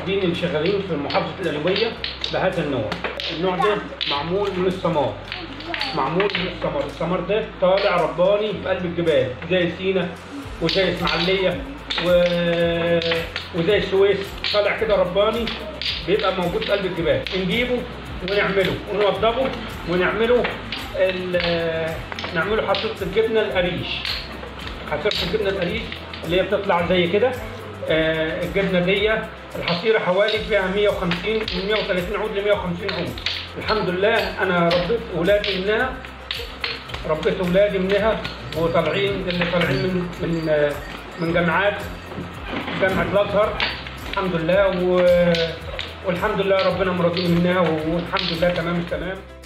المربين اللي شغالين في محافظه القليوبيه بهذا النوع النوع ده معمول من السمار معمول من السمر السمر ده طالع رباني في قلب الجبال زي سينا وزي اسماعيليه و... وزي السويس طالع كده رباني بيبقى موجود في قلب الجبال نجيبه ونعمله ونوضبه ونعمله ال... نعمله حصيره الجبنه القريش حصيره الجبنه القريش اللي هي بتطلع زي كده آه، الجبنه دي الحصيره حوالي فيها 150 من 130 عود ل 150 عود الحمد لله انا ربيت اولادي منها ربيت اولادي منها وطالعين اللي طالعين من من آه، من جامعات جامعه الازهر الحمد لله و... والحمد لله ربنا مرضي منها والحمد لله تمام التمام